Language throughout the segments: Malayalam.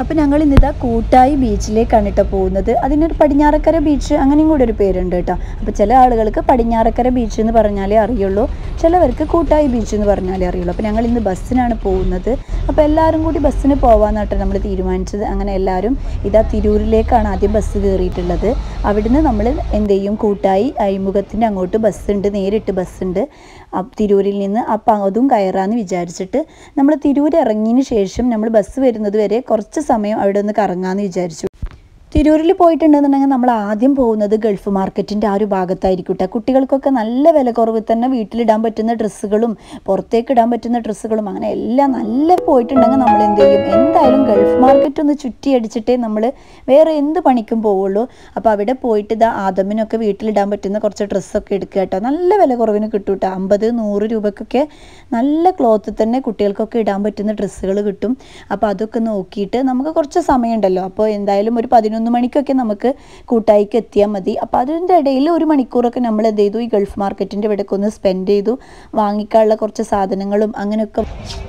അപ്പോൾ ഞങ്ങൾ ഇന്നിതാ കൂട്ടായി ബീച്ചിലേക്കാണ് കേട്ടോ പോകുന്നത് അതിനൊരു പടിഞ്ഞാറക്കര ബീച്ച് അങ്ങനെയും കൂടി ഒരു പേരുണ്ട് കേട്ടോ അപ്പോൾ ചില ആളുകൾക്ക് പടിഞ്ഞാറക്കര ബീച്ച് എന്ന് പറഞ്ഞാലേ അറിയുള്ളൂ ചിലവർക്ക് കൂട്ടായി ബീച്ച് എന്ന് പറഞ്ഞാലേ അറിയുള്ളൂ അപ്പോൾ ഞങ്ങൾ ഇന്ന് ബസ്സിനാണ് പോകുന്നത് അപ്പോൾ എല്ലാവരും കൂടി ബസ്സിന് പോകാമെന്നാട്ടോ നമ്മൾ തീരുമാനിച്ചത് അങ്ങനെ എല്ലാവരും ഇതാ തിരൂരിലേക്കാണ് ആദ്യം ബസ് കയറിയിട്ടുള്ളത് അവിടുന്ന് നമ്മൾ എന്ത് ചെയ്യും കൂട്ടായി അഴിമുഖത്തിൻ്റെ അങ്ങോട്ട് ബസ്സുണ്ട് നേരിട്ട് ബസ്സുണ്ട് അപ്പ് തിരൂരിൽ നിന്ന് അപ്പം അതും കയറാമെന്ന് വിചാരിച്ചിട്ട് നമ്മൾ തിരൂർ ഇറങ്ങിയതിന് ശേഷം നമ്മൾ ബസ് വരുന്നത് വരെ കുറച്ച് സമയം അവിടെ ഒന്ന് കറങ്ങാമെന്ന് വിചാരിച്ചു തിരൂരിൽ പോയിട്ടുണ്ടെന്നുണ്ടെങ്കിൽ നമ്മൾ ആദ്യം പോകുന്നത് ഗൾഫ് മാർക്കറ്റിൻ്റെ ആ ഒരു ഭാഗത്തായിരിക്കും കേട്ടോ കുട്ടികൾക്കൊക്കെ നല്ല വില കുറവിൽ തന്നെ വീട്ടിലിടാൻ പറ്റുന്ന ഡ്രസ്സുകളും പുറത്തേക്ക് ഇടാൻ പറ്റുന്ന ഡ്രസ്സുകളും അങ്ങനെ എല്ലാം നല്ല പോയിട്ടുണ്ടെങ്കിൽ നമ്മൾ എന്ത് ചെയ്യും എന്തായാലും ഗൾഫ് മാർക്കറ്റ് ഒന്ന് ചുറ്റി അടിച്ചിട്ടേ നമ്മൾ വേറെ എന്ത് പണിക്കും പോവുള്ളൂ അപ്പോൾ അവിടെ പോയിട്ട് ഇതാ ആദമിനൊക്കെ വീട്ടിലിടാൻ പറ്റുന്ന കുറച്ച് ഡ്രസ്സൊക്കെ എടുക്കുക കേട്ടോ നല്ല വില കുറവിന് കിട്ടും കേട്ടോ അമ്പത് നൂറ് രൂപക്കൊക്കെ നല്ല ക്ലോത്ത് തന്നെ കുട്ടികൾക്കൊക്കെ ഇടാൻ പറ്റുന്ന ഡ്രസ്സുകൾ കിട്ടും അപ്പോൾ അതൊക്കെ നോക്കിയിട്ട് നമുക്ക് കുറച്ച് സമയമുണ്ടല്ലോ അപ്പോൾ എന്തായാലും ഒരു പതിനൊന്ന് മണിക്കൊക്കെ നമുക്ക് കൂട്ടായിക്ക് എത്തിയാൽ മതി അപ്പോൾ അതിൻ്റെ ഇടയിൽ ഒരു മണിക്കൂറൊക്കെ നമ്മൾ എന്ത് ചെയ്തു ഈ ഗൾഫ് മാർക്കറ്റിൻ്റെ ഇവിടേക്ക് ഒന്ന് സ്പെൻഡ് ചെയ്തു വാങ്ങിക്കാനുള്ള കുറച്ച് സാധനങ്ങളും അങ്ങനെയൊക്കെ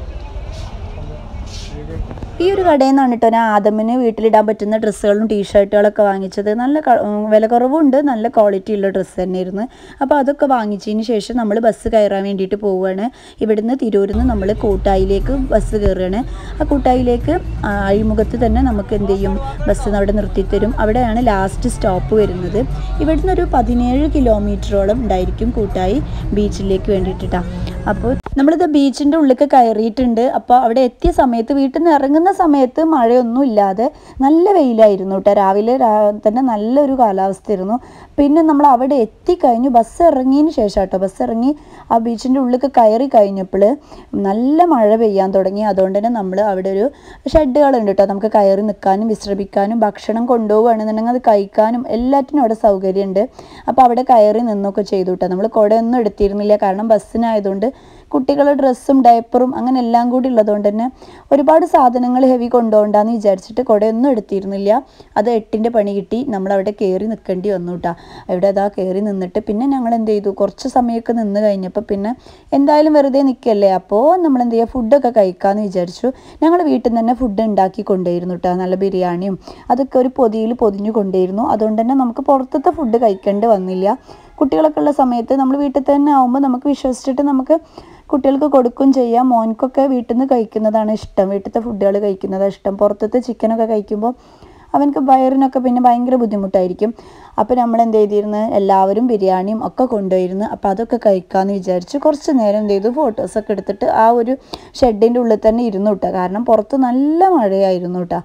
ഈ ഒരു കടയിൽ നിന്നാണ് കേട്ടോ ഞാൻ ആദമിന് വീട്ടിലിടാൻ പറ്റുന്ന ഡ്രസ്സുകളും ടീഷർട്ടുകളൊക്കെ വാങ്ങിച്ചത് നല്ല ക- ഉം, വില കുറവുണ്ട് നല്ല ക്വാളിറ്റി ഉള്ള ഡ്രസ്സ് തന്നെയായിരുന്നു അപ്പോൾ അതൊക്കെ വാങ്ങിച്ചതിന് ശേഷം നമ്മൾ ബസ് കയറാൻ വേണ്ടിയിട്ട് പോവുകയാണ് ഇവിടുന്ന് തിരൂരിൽ നിന്ന് നമ്മൾ കൂട്ടായിലേക്ക് ബസ് കയറുകയാണ് ആ കൂട്ടായിലേക്ക് ആ, അഴിമുഖത്ത് തന്നെ നമുക്ക് എന്ത് ചെയ്യും ബസ് അവിടെ നിർത്തിത്തരും അവിടെയാണ് ലാസ്റ്റ് സ്റ്റോപ്പ് വരുന്നത് ഇവിടുന്ന് ഒരു പതിനേഴ് കിലോമീറ്ററോളം ഉണ്ടായിരിക്കും കൂട്ടായി ബീച്ചിലേക്ക് വേണ്ടിയിട്ടാണ് അപ്പോൾ നമ്മളിത് ബീച്ചിൻ്റെ ഉള്ളിലേക്ക് കയറിയിട്ടുണ്ട് അപ്പോൾ അവിടെ എത്തിയ സമയത്ത് വീട്ടിൽ നിന്ന് ഇറങ്ങുന്ന സമയത്ത് മഴയൊന്നും ഇല്ലാതെ നല്ല വെയിലായിരുന്നു കേട്ടോ രാവിലെ രാ- തന്നെ നല്ലൊരു കാലാവസ്ഥയായിരുന്നു പിന്നെ നമ്മൾ അവിടെ എത്തിക്കഴിഞ്ഞു ബസ് ഇറങ്ങിയതിന് ശേഷം കേട്ടോ ബസ് ഇറങ്ങി ആ ബീച്ചിൻ്റെ ഉള്ളിലേക്ക് കയറി കഴിഞ്ഞപ്പോൾ നല്ല മഴ പെയ്യാൻ തുടങ്ങി അതുകൊണ്ട് തന്നെ നമ്മൾ അവിടെ ഒരു ഷെഡുകളുണ്ട് കേട്ടോ നമുക്ക് കയറി നിൽക്കാനും വിശ്രമിക്കാനും ഭക്ഷണം കൊണ്ടുപോവുകയാണെന്നുണ്ടെങ്കിൽ അത് കഴിക്കാനും എല്ലാറ്റിനും അവിടെ സൗകര്യമുണ്ട് അപ്പോൾ അവിടെ കയറി നിന്നൊക്കെ ചെയ്തു കേട്ടോ നമ്മൾ കുടയൊന്നും എടുത്തിരുന്നില്ല കാരണം ബസ്സിനായതുകൊണ്ട് കുട്ടികളുടെ ഡ്രസ്സും ഡയപ്പറും അങ്ങനെ എല്ലാം കൂടി ഉള്ളതുകൊണ്ട് തന്നെ ഒരുപാട് സാധനങ്ങൾ ഹെവി കൊണ്ടുപോകണ്ടെന്ന് വിചാരിച്ചിട്ട് കുടയൊന്നും എടുത്തിരുന്നില്ല അത് എട്ടിൻ്റെ പണി കിട്ടി നമ്മൾ അവിടെ കയറി നിൽക്കേണ്ടി വന്നു കേട്ടോ അവിടെ അതാ കയറി നിന്നിട്ട് പിന്നെ ഞങ്ങൾ എന്ത് ചെയ്തു കുറച്ച് സമയമൊക്കെ നിന്ന് കഴിഞ്ഞപ്പോൾ പിന്നെ എന്തായാലും വെറുതെ നിൽക്കല്ലേ അപ്പോൾ നമ്മൾ എന്ത് ചെയ്യുക ഫുഡൊക്കെ കഴിക്കാമെന്ന് വിചാരിച്ചു ഞങ്ങൾ വീട്ടിൽ നിന്ന് തന്നെ ഫുഡ് ഉണ്ടാക്കി കൊണ്ടുവരുന്നു കേട്ടോ നല്ല ബിരിയാണിയും അതൊക്കെ ഒരു പൊതിയിൽ പൊതിഞ്ഞു കൊണ്ടുവരുന്നു അതുകൊണ്ട് തന്നെ നമുക്ക് പുറത്തത്തെ ഫുഡ് കഴിക്കേണ്ടി വന്നില്ല കുട്ടികളൊക്കെ ഉള്ള സമയത്ത് നമ്മൾ വീട്ടിൽ തന്നെ ആവുമ്പോൾ നമുക്ക് വിശ്വസിച്ചിട്ട് നമുക്ക് കുട്ടികൾക്ക് കൊടുക്കും ചെയ്യാം മോൻക്കൊക്കെ വീട്ടിൽ നിന്ന് കഴിക്കുന്നതാണ് ഇഷ്ടം വീട്ടിലത്തെ ഫുഡുകൾ കഴിക്കുന്നതാണ് ഇഷ്ടം പുറത്തത്തെ ചിക്കനൊക്കെ കഴിക്കുമ്പോൾ അവനക്ക് വയറിനൊക്കെ പിന്നെ ഭയങ്കര ബുദ്ധിമുട്ടായിരിക്കും അപ്പോൾ നമ്മൾ എന്ത് ചെയ്തിരുന്നു എല്ലാവരും ബിരിയാണിയും ഒക്കെ കൊണ്ടുപോയിരുന്നു അപ്പോൾ അതൊക്കെ കഴിക്കാമെന്ന് വിചാരിച്ച് കുറച്ച് നേരം എന്ത് ചെയ്തു ഫോട്ടോസൊക്കെ എടുത്തിട്ട് ആ ഒരു ഷെഡിൻ്റെ ഉള്ളിൽ തന്നെ ഇരുന്നു കേട്ടോ കാരണം പുറത്ത് നല്ല മഴയായിരുന്നു കേട്ടോ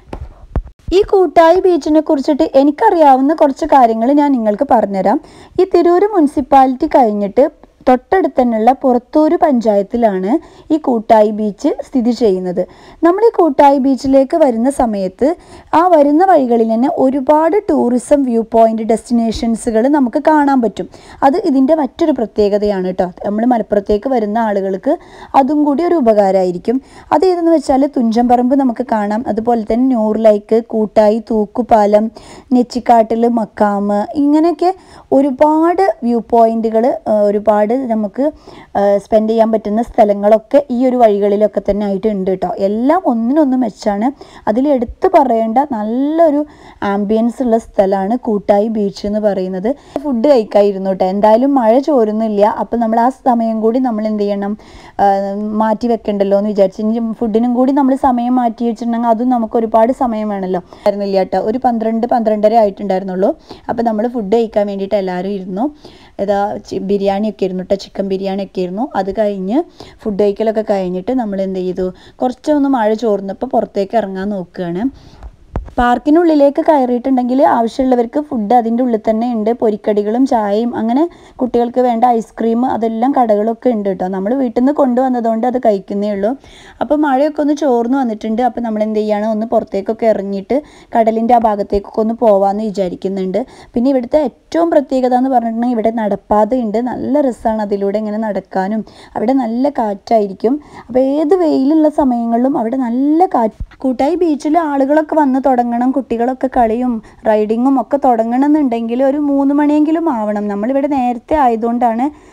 ഈ കൂട്ടായി ബീച്ചിനെ കുറിച്ചിട്ട് എനിക്കറിയാവുന്ന കുറച്ച് കാര്യങ്ങൾ ഞാൻ നിങ്ങൾക്ക് പറഞ്ഞുതരാം ഈ തിരൂർ മുനിസിപ്പാലിറ്റി കഴിഞ്ഞിട്ട് തൊട്ടടുത്ത് തന്നെയുള്ള പുറത്തൂര് പഞ്ചായത്തിലാണ് ഈ കൂട്ടായി ബീച്ച് സ്ഥിതി ചെയ്യുന്നത് നമ്മൾ ഈ കൂട്ടായി ബീച്ചിലേക്ക് വരുന്ന സമയത്ത് ആ വരുന്ന വഴികളിൽ തന്നെ ഒരുപാട് ടൂറിസം വ്യൂ പോയിന്റ് ഡെസ്റ്റിനേഷൻസുകൾ നമുക്ക് കാണാൻ പറ്റും അത് ഇതിൻ്റെ മറ്റൊരു പ്രത്യേകതയാണ് കേട്ടോ നമ്മൾ മലപ്പുറത്തേക്ക് വരുന്ന ആളുകൾക്ക് അതും കൂടി ഒരു ഉപകാരമായിരിക്കും അത് ഏതെന്ന് വെച്ചാൽ തുഞ്ചൻപറമ്പ് നമുക്ക് കാണാം അതുപോലെ തന്നെ ന്യൂർ ലൈക്ക് കൂട്ടായി തൂക്കുപാലം നെച്ചിക്കാട്ടിൽ മക്കാമ് ഇങ്ങനെയൊക്കെ ഒരുപാട് വ്യൂ പോയിന്റുകൾ ഒരുപാട് നമുക്ക് സ്പെൻഡ് ചെയ്യാൻ പറ്റുന്ന സ്ഥലങ്ങളൊക്കെ ഈ ഒരു വഴികളിലൊക്കെ തന്നെ ആയിട്ട് ഉണ്ട് കേട്ടോ എല്ലാം ഒന്നിനൊന്ന് മെച്ചാണ് അതിൽ എടുത്തു പറയേണ്ട നല്ലൊരു ആംബിയൻസ് ഉള്ള സ്ഥലമാണ് കൂട്ടായി ബീച്ച് എന്ന് പറയുന്നത് ഫുഡ് കഴിക്കായിരുന്നു കേട്ടോ എന്തായാലും മഴ ചോരുന്നില്ല അപ്പം നമ്മൾ ആ സമയം കൂടി നമ്മൾ എന്ത് ചെയ്യണം ആ, മാറ്റി വെക്കണ്ടല്ലോ എന്ന് വിചാരിച്ചു ഇനി ഫുഡിനും കൂടി നമ്മൾ സമയം മാറ്റി വെച്ചിട്ടുണ്ടെങ്കിൽ അതും നമുക്ക് ഒരുപാട് സമയം വേണമല്ലോ ആയിരുന്നില്ല കേട്ടോ ഒരു പന്ത്രണ്ട് പന്ത്രണ്ടര ആയിട്ടുണ്ടായിരുന്നുള്ളൂ അപ്പം നമ്മൾ ഫുഡ് കഴിക്കാൻ വേണ്ടിയിട്ട് എല്ലാവരും ഇരുന്നു ഏതാ ചി- ബിരിയാണിയൊക്കെ ഇരുന്നു കേട്ടോ ചിക്കൻ ബിരിയാണി ഒക്കെ ആയിരുന്നു അത് കഴിഞ്ഞ് ഫുഡ് കഴിക്കലൊക്കെ കഴിഞ്ഞിട്ട് നമ്മൾ എന്ത് ചെയ്തു കുറച്ചൊന്ന് മഴ ചോർന്നപ്പോൾ പുറത്തേക്ക് ഇറങ്ങാൻ നോക്കുകയാണ് പാർക്കിനുള്ളിലേക്ക് കയറിയിട്ടുണ്ടെങ്കിൽ ആവശ്യമുള്ളവർക്ക് ഫുഡ് അതിൻ്റെ ഉള്ളിൽ തന്നെ ഉണ്ട് പൊരിക്കടികളും ചായയും അങ്ങനെ കുട്ടികൾക്ക് വേണ്ട ഐസ്ക്രീം അതെല്ലാം കടകളൊക്കെ ഉണ്ട് കേട്ടോ നമ്മൾ വീട്ടിൽ നിന്ന് കൊണ്ടുവന്നതുകൊണ്ട് അത് കഴിക്കുന്നേ ഉള്ളൂ അപ്പോൾ മഴയൊക്കെ ഒന്ന് ചോർന്ന് വന്നിട്ടുണ്ട് അപ്പോൾ നമ്മൾ എന്ത് ചെയ്യാണ് ഒന്ന് പുറത്തേക്കൊക്കെ ഇറങ്ങിയിട്ട് കടലിൻ്റെ ആ ഭാഗത്തേക്കൊക്കെ ഒന്ന് പോവാമെന്ന് വിചാരിക്കുന്നുണ്ട് പിന്നെ ഇവിടുത്തെ ഏറ്റവും പ്രത്യേകത എന്ന് പറഞ്ഞിട്ടുണ്ടെങ്കിൽ ഇവിടെ നടപ്പാതയുണ്ട് നല്ല രസമാണ് അതിലൂടെ ഇങ്ങനെ നടക്കാനും അവിടെ നല്ല കാറ്റായിരിക്കും അപ്പോൾ ഏത് വെയിലുള്ള സമയങ്ങളിലും അവിടെ നല്ല കാറ്റ് കൂട്ടായി ബീച്ചിൽ ആളുകളൊക്കെ വന്ന് തുടങ്ങണം കുട്ടികളൊക്കെ കളിയും റൈഡിങ്ങും ഒക്കെ തുടങ്ങണം എന്നുണ്ടെങ്കിൽ ഒരു മൂന്ന് മണിയെങ്കിലും ആവണം നമ്മളിവിടെ നേരത്തെ ആയതുകൊണ്ടാണ്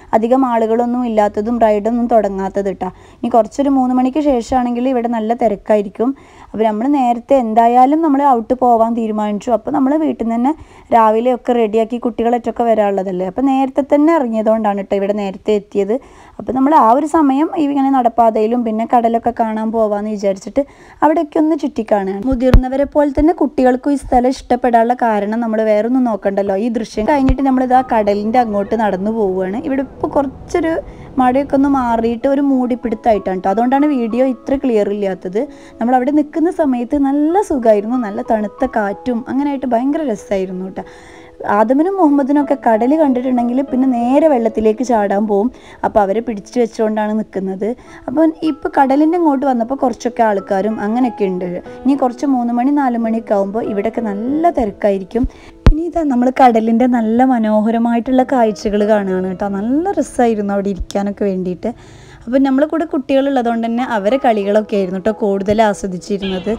അധികം ആളുകളൊന്നും ഇല്ലാത്തതും റൈഡൊന്നും തുടങ്ങാത്തത് കേട്ടോ ഇനി കുറച്ചൊരു മൂന്ന് മണിക്ക് ശേഷമാണെങ്കിൽ ഇവിടെ നല്ല തിരക്കായിരിക്കും അപ്പോൾ നമ്മൾ നേരത്തെ എന്തായാലും നമ്മൾ ഔട്ട് പോകാൻ തീരുമാനിച്ചു അപ്പോൾ നമ്മൾ വീട്ടിൽ നിന്ന് തന്നെ രാവിലെ ഒക്കെ റെഡിയാക്കി കുട്ടികളൊറ്റൊക്കെ വരാനുള്ളതല്ലേ അപ്പോൾ നേരത്തെ തന്നെ ഇറങ്ങിയതുകൊണ്ടാണ് കേട്ടോ ഇവിടെ നേരത്തെ എത്തിയത് അപ്പോൾ നമ്മൾ ആ ഒരു സമയം ഇങ്ങനെ നടപ്പാതയിലും പിന്നെ കടലൊക്കെ കാണാൻ പോവാന്ന് വിചാരിച്ചിട്ട് അവിടെയൊക്കെ ഒന്ന് ചുറ്റിക്കാണുകയാണ് മുതിർന്നവരെ പോലെ തന്നെ കുട്ടികൾക്കും ഈ സ്ഥലം ഇഷ്ടപ്പെടാനുള്ള കാരണം നമ്മൾ വേറൊന്നും നോക്കണ്ടല്ലോ ഈ ദൃശ്യം കഴിഞ്ഞിട്ട് നമ്മളിത് ആ കടലിൻ്റെ അങ്ങോട്ട് നടന്നു പോവുകയാണ് ഇവിടെ ഇപ്പോൾ കുറച്ചൊരു മഴയൊക്കെ ഒന്ന് മാറിയിട്ട് ഒരു മൂടിപ്പിടുത്തായിട്ടാണ് കേട്ടോ അതുകൊണ്ടാണ് വീഡിയോ ഇത്ര ക്ലിയർ ഇല്ലാത്തത് നമ്മൾ അവിടെ നിൽക്കുന്ന സമയത്ത് നല്ല സുഖമായിരുന്നു നല്ല തണുത്ത കാറ്റും അങ്ങനെയായിട്ട് ഭയങ്കര രസമായിരുന്നു കേട്ടോ ആദമിനും മുഹമ്മദിനും ഒക്കെ കടൽ കണ്ടിട്ടുണ്ടെങ്കിൽ പിന്നെ നേരെ വെള്ളത്തിലേക്ക് ചാടാൻ പോവും അപ്പോൾ അവരെ പിടിച്ചു വെച്ചുകൊണ്ടാണ് നിൽക്കുന്നത് അപ്പോൾ ഇപ്പോൾ കടലിൻ്റെ ഇങ്ങോട്ട് വന്നപ്പോൾ കുറച്ചൊക്കെ ആൾക്കാരും അങ്ങനെയൊക്കെ ഉണ്ട് ഇനി കുറച്ച് മൂന്ന് മണി നാല് മണിയൊക്കെ ആകുമ്പോൾ ഇവിടെയൊക്കെ നല്ല തിരക്കായിരിക്കും ഇനി ഇതാ നമ്മൾ കടലിൻ്റെ നല്ല മനോഹരമായിട്ടുള്ള കാഴ്ചകൾ കാണുകയാണ് കേട്ടോ നല്ല രസമായിരുന്നു അവിടെ ഇരിക്കാനൊക്കെ വേണ്ടിയിട്ട് അപ്പം നമ്മളെ കൂടെ കുട്ടികളുള്ളതുകൊണ്ട് തന്നെ അവരെ കളികളൊക്കെ ആയിരുന്നു കേട്ടോ കൂടുതൽ ആസ്വദിച്ചിരുന്നത്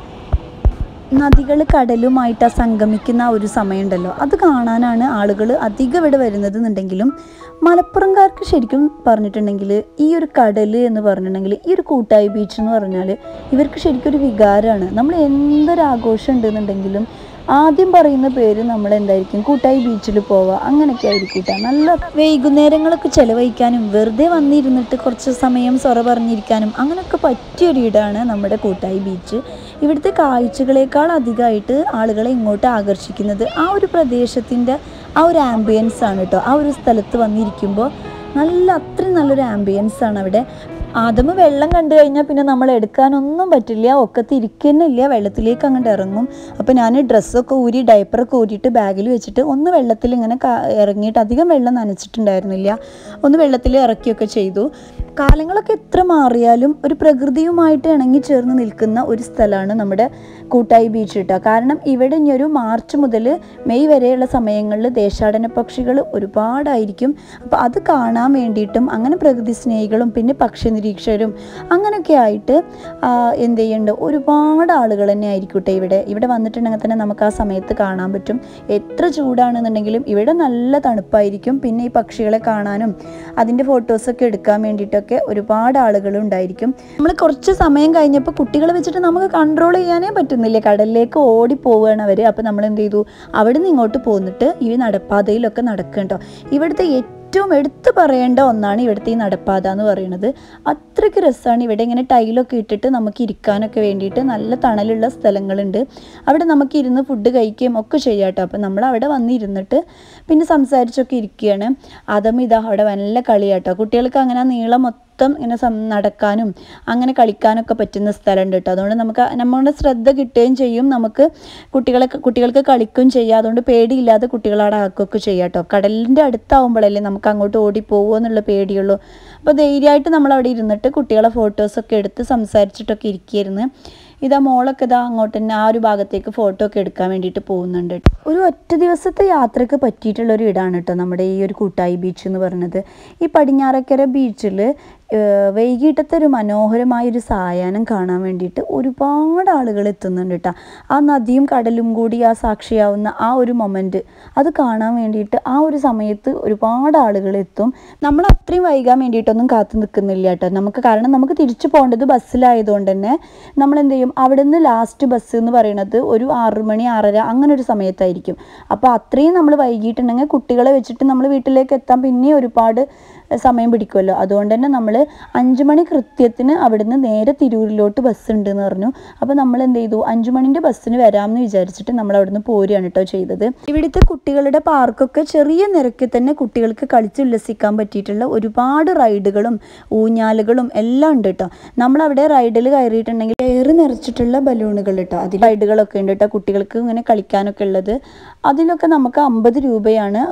നദികൾ കടലുമായിട്ട് ആ സംഗമിക്കുന്ന ആ ഒരു സമയമുണ്ടല്ലോ അത് കാണാനാണ് ആളുകൾ അധികം ഇവിടെ വരുന്നത് എന്നുണ്ടെങ്കിലും മലപ്പുറംകാർക്ക് ശരിക്കും പറഞ്ഞിട്ടുണ്ടെങ്കിൽ ഈ ഒരു കടൽ എന്ന് പറഞ്ഞിട്ടുണ്ടെങ്കിൽ ഈ ഒരു കൂട്ടായി ബീച്ച് എന്ന് പറഞ്ഞാൽ ഇവർക്ക് ശരിക്കും ഒരു വികാരമാണ് നമ്മൾ എന്തൊരു ആഘോഷം ഉണ്ടെന്നുണ്ടെങ്കിലും ആദ്യം പറയുന്ന പേര് നമ്മൾ എന്തായിരിക്കും കൂട്ടായി ബീച്ചിൽ പോവുക അങ്ങനെയൊക്കെ ആയിരിക്കും ട്ടോ. നല്ല വൈകുന്നേരങ്ങളൊക്കെ ചെലവഴിക്കാനും വെറുതെ വന്നിരുന്നിട്ട് കുറച്ച് സമയം സൊറ പറഞ്ഞിരിക്കാനും അങ്ങനെയൊക്കെ പറ്റിയൊരു ഇടാണ് നമ്മുടെ കൂട്ടായി ബീച്ച് ഇവിടുത്തെ കാഴ്ചകളേക്കാൾ അധികമായിട്ട് ആളുകളെ ഇങ്ങോട്ട് ആകർഷിക്കുന്നത് ആ ഒരു പ്രദേശത്തിൻ്റെ ആ ഒരു ആംബിയൻസ് ആണ് കേട്ടോ ആ ഒരു സ്ഥലത്ത് വന്നിരിക്കുമ്പോൾ നല്ല അത്രയും നല്ലൊരു ആംബിയൻസ് ആണ് അവിടെ ആദ്യമ വെള്ളം കണ്ടു കഴിഞ്ഞാൽ പിന്നെ നമ്മൾ എടുക്കാനൊന്നും പറ്റില്ല ഒക്കത്ത് ഇരിക്കുന്നില്ല വെള്ളത്തിലേക്ക് അങ്ങോട്ട് ഇറങ്ങും അപ്പോൾ ഞാൻ ഡ്രസ്സൊക്കെ ഊരി ഡയപ്പറൊക്കെ ഊരിയിട്ട് ബാഗിൽ വെച്ചിട്ട് ഒന്ന് വെള്ളത്തിൽ ഇങ്ങനെ ക- ഇറങ്ങിയിട്ട് അധികം വെള്ളം നനച്ചിട്ടുണ്ടായിരുന്നില്ല ഒന്ന് വെള്ളത്തിൽ ഇറക്കിയൊക്കെ ചെയ്തു കാലങ്ങളൊക്കെ എത്ര മാറിയാലും ഒരു പ്രകൃതിയുമായിട്ട് ഇണങ്ങി ചേർന്ന് നിൽക്കുന്ന ഒരു സ്ഥലമാണ് നമ്മുടെ കൂട്ടായി ബീച്ച് കേട്ടോ കാരണം ഇവിടെ ഇനി ഒരു മാർച്ച് മുതൽ മെയ് വരെയുള്ള സമയങ്ങളിൽ ദേശാടന പക്ഷികൾ ഒരുപാടായിരിക്കും അപ്പോൾ അത് കാണാൻ വേണ്ടിയിട്ടും അങ്ങനെ പ്രകൃതി സ്നേഹികളും പിന്നെ പക്ഷി നിരീക്ഷകരും അങ്ങനെയൊക്കെ ആയിട്ട് ആ, എന്ത് ചെയ്യുന്നുണ്ട് ഒരുപാട് ആളുകൾ തന്നെ ആയിരിക്കട്ടെ ഇവിടെ ഇവിടെ വന്നിട്ടുണ്ടെങ്കിൽ തന്നെ നമുക്ക് ആ സമയത്ത് കാണാൻ പറ്റും എത്ര ചൂടാണെന്നുണ്ടെങ്കിലും ഇവിടെ നല്ല തണുപ്പായിരിക്കും പിന്നെ ഈ പക്ഷികളെ കാണാനും അതിൻ്റെ ഫോട്ടോസൊക്കെ എടുക്കാൻ വേണ്ടിയിട്ടൊക്കെ ഒരുപാട് ആളുകൾ ഉണ്ടായിരിക്കും നമ്മൾ കുറച്ച് സമയം കഴിഞ്ഞപ്പോൾ കുട്ടികളെ വെച്ചിട്ട് നമുക്ക് കൺട്രോൾ ചെയ്യാനേ പറ്റുന്നില്ല കടലിലേക്ക് ഓടി പോവുകയാണ് അവർ അപ്പോൾ നമ്മൾ എന്ത് ചെയ്തു അവിടെ നിന്ന് ഇങ്ങോട്ട് പോന്നിട്ട് ഈ നടപ്പാതയിലൊക്കെ നടക്കണ്ടോ ഇവിടുത്തെ ഏറ്റവും എടുത്തു പറയേണ്ട ഒന്നാണ് ഇവിടുത്തെ ഈ നടപ്പാത എന്ന് പറയുന്നത് അത്രയ്ക്ക് രസമാണ് ഇവിടെ ഇങ്ങനെ ടൈലൊക്കെ ഇട്ടിട്ട് നമുക്ക് ഇരിക്കാനൊക്കെ വേണ്ടിയിട്ട് നല്ല തണലുള്ള സ്ഥലങ്ങളുണ്ട് അവിടെ നമുക്ക് ഇരുന്ന് ഫുഡ് കഴിക്കുകയും ഒക്കെ ചെയ്യാം കേട്ടോ അപ്പം നമ്മൾ അവിടെ വന്നിരുന്നിട്ട് പിന്നെ സംസാരിച്ചൊക്കെ ഇരിക്കുകയാണ് അതും ഇതാ അവിടെ നല്ല കളിയാട്ടോ കുട്ടികൾക്ക് അങ്ങനെ ആ നീളം മൊത്തം ഇങ്ങനെ സം നടക്കാനും അങ്ങനെ കളിക്കാനൊക്കെ പറ്റുന്ന സ്ഥലമുണ്ട് കേട്ടോ അതുകൊണ്ട് നമുക്ക് നമ്മളുടെ ശ്രദ്ധ കിട്ടുകയും ചെയ്യും നമുക്ക് കുട്ടികളെ കുട്ടികൾക്ക് കളിക്കുകയും ചെയ്യാം അതുകൊണ്ട് പേടിയില്ലാതെ കുട്ടികളവിടെ ആക്കുകയൊക്കെ ചെയ്യാം കേട്ടോ കടലിൻ്റെ അടുത്താവുമ്പോഴല്ലേ നമുക്ക് അങ്ങോട്ട് ഓടിപ്പോകുമോ എന്നുള്ള പേടിയുള്ളൂ അപ്പോൾ ധൈര്യമായിട്ട് നമ്മൾ അവിടെ ഇരുന്നിട്ട് കുട്ടികളെ ഫോട്ടോസൊക്കെ എടുത്ത് സംസാരിച്ചിട്ടൊക്കെ ഇരിക്കുകയായിരുന്നു ഇതാ മോളൊക്കെ ഇതാ അങ്ങോട്ട് തന്നെ ആ ഒരു ഭാഗത്തേക്ക് ഫോട്ടോ ഒക്കെ എടുക്കാൻ വേണ്ടിയിട്ട് പോകുന്നുണ്ട് ഒരു ഒറ്റ ദിവസത്തെ യാത്രക്ക് പറ്റിയിട്ടുള്ള ഒരു ഇടാണ് കേട്ടോ നമ്മുടെ ഈ ഒരു കൂട്ടായി ബീച്ച് എന്ന് പറയുന്നത് ഈ പടിഞ്ഞാറക്കര ബീച്ചിൽ വൈകിട്ടത്തെ ഒരു മനോഹരമായ ഒരു സായാഹ്നം കാണാൻ വേണ്ടിയിട്ട് ഒരുപാട് ആളുകൾ എത്തുന്നുണ്ട് കേട്ടോ ആ നദിയും കടലും കൂടി ആ സാക്ഷിയാവുന്ന ആ ഒരു മൊമെൻറ്റ് അത് കാണാൻ വേണ്ടിയിട്ട് ആ ഒരു സമയത്ത് ഒരുപാട് ആളുകൾ എത്തും നമ്മൾ അത്രയും വൈകാൻ വേണ്ടിയിട്ടൊന്നും കാത്തു നിൽക്കുന്നില്ല കേട്ടോ നമുക്ക് കാരണം നമുക്ക് തിരിച്ചു പോകേണ്ടത് ബസ്സിലായതുകൊണ്ട് തന്നെ നമ്മൾ എന്ത് ചെയ്യും അവിടെ നിന്ന് ലാസ്റ്റ് ബസ് എന്ന് പറയുന്നത് ഒരു ആറ് മണി ആറര അങ്ങനെ ഒരു സമയത്തായിരിക്കും അപ്പോൾ അത്രയും നമ്മൾ വൈകിട്ടുണ്ടെങ്കിൽ കുട്ടികളെ വെച്ചിട്ട് നമ്മൾ വീട്ടിലേക്ക് എത്താൻ പിന്നെ ഒരുപാട് സമയം പിടിക്കുമല്ലോ അതുകൊണ്ട് തന്നെ നമ്മൾ അഞ്ച് മണി കൃത്യത്തിന് അവിടുന്ന് നേരെ തിരൂരിലോട്ട് ബസ് ഉണ്ട് എന്ന് പറഞ്ഞു അപ്പോൾ നമ്മൾ എന്ത് ചെയ്തു അഞ്ചു മണിൻ്റെ ബസ്സിന് വരാമെന്ന് വിചാരിച്ചിട്ട് നമ്മൾ അവിടുന്ന് പോരുകയാണ് കേട്ടോ ചെയ്തത് ഇവിടുത്തെ കുട്ടികളുടെ പാർക്കൊക്കെ ചെറിയ നിരക്കിൽ തന്നെ കുട്ടികൾക്ക് കളിച്ച് ഉല്ലസിക്കാൻ പറ്റിയിട്ടുള്ള ഒരുപാട് റൈഡുകളും ഊഞ്ഞാലുകളും എല്ലാം ഉണ്ട് കേട്ടോ നമ്മളവിടെ റൈഡിൽ കയറിയിട്ടുണ്ടെങ്കിൽ എയർ നിറച്ചിട്ടുള്ള ബലൂണുകൾ കേട്ടോ അതിൽ റൈഡുകളൊക്കെ ഉണ്ട് കേട്ടോ കുട്ടികൾക്ക് ഇങ്ങനെ കളിക്കാനൊക്കെ ഉള്ളത് അതിലൊക്കെ നമുക്ക് അമ്പത് രൂപയാണ്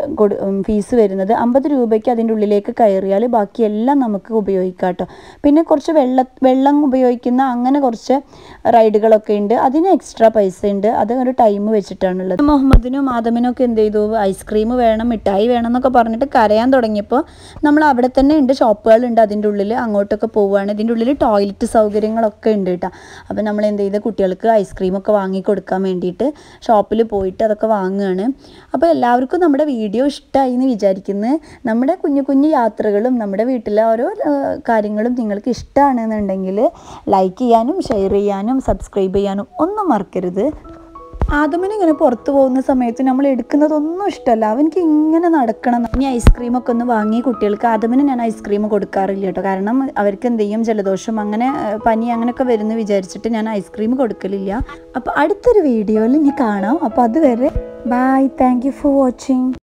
ഫീസ് വരുന്നത് അമ്പത് രൂപയ്ക്ക് അതിൻ്റെ ഉള്ളിലേക്ക് കയറിയാൽ ബാക്കിയെല്ലാം നമുക്ക് ഉപയോഗിക്കാം കേട്ടോ പിന്നെ കുറച്ച് വെള്ള വെള്ളം ഉപയോഗിക്കുന്ന അങ്ങനെ കുറച്ച് റൈഡുകളൊക്കെ ഉണ്ട് അതിന് എക്സ്ട്രാ പൈസ ഉണ്ട് അത് ഒരു ടൈം വെച്ചിട്ടാണുള്ളത് മുഹമ്മദിനും ആദമിനും ഒക്കെ എന്ത് ചെയ്തു ഐസ്ക്രീം വേണം മിഠായി വേണം എന്നൊക്കെ പറഞ്ഞിട്ട് കരയാൻ തുടങ്ങിയപ്പോൾ നമ്മൾ അവിടെ തന്നെ ഉണ്ട് ഷോപ്പുകളുണ്ട് അതിൻ്റെ ഉള്ളിൽ അങ്ങോട്ടൊക്കെ പോവുകയാണ് ഇതിൻ്റെ ഉള്ളിൽ ടോയ്ലറ്റ് സൗകര്യങ്ങളൊക്കെ ഉണ്ട് കേട്ടോ അപ്പോൾ നമ്മൾ എന്ത് ചെയ്ത് കുട്ടികൾക്ക് ഐസ്ക്രീമൊക്കെ വാങ്ങി കൊടുക്കാൻ വേണ്ടിയിട്ട് ഷോപ്പിൽ പോയിട്ട് അതൊക്കെ വാങ്ങുകയാണ് അപ്പോൾ എല്ലാവർക്കും നമ്മുടെ വീഡിയോ ഇഷ്ടമായി എന്ന് വിചാരിക്കുന്നു നമ്മുടെ കുഞ്ഞു കുഞ്ഞു കുഞ്ഞു യാത്രകളും നമ്മുടെ വീട്ടിലെ ഓരോ ആ, കാര്യങ്ങളും നിങ്ങൾക്ക് ഇഷ്ടമാണെന്നുണ്ടെങ്കിൽ ലൈക്ക് ചെയ്യാനും ഷെയർ ചെയ്യാനും സബ്സ്ക്രൈബ് ചെയ്യാനും ഒന്നും മറക്കരുത് ആദമിന് ഇങ്ങനെ പുറത്തു പോകുന്ന സമയത്ത് നമ്മൾ എടുക്കുന്നതൊന്നും ഇഷ്ടമല്ല അവനക്ക് ഇങ്ങനെ നടക്കണം ഇനി ഐസ്ക്രീമൊക്കെ ഒന്ന് വാങ്ങി കുട്ടികൾക്ക് ആദമിന് ഞാൻ ഐസ്ക്രീം കൊടുക്കാറില്ല കേട്ടോ കാരണം അവർക്ക് എന്ത് ചെയ്യും ജലദോഷം അങ്ങനെ ഏഹ്, പനി അങ്ങനെയൊക്കെ വരുന്നു വിചാരിച്ചിട്ട് ഞാൻ ഐസ്ക്രീം കൊടുക്കലില്ല അപ്പോൾ അടുത്തൊരു വീഡിയോയിൽ ഇനി കാണാം അപ്പോൾ അതുവരെ bye thank you for watching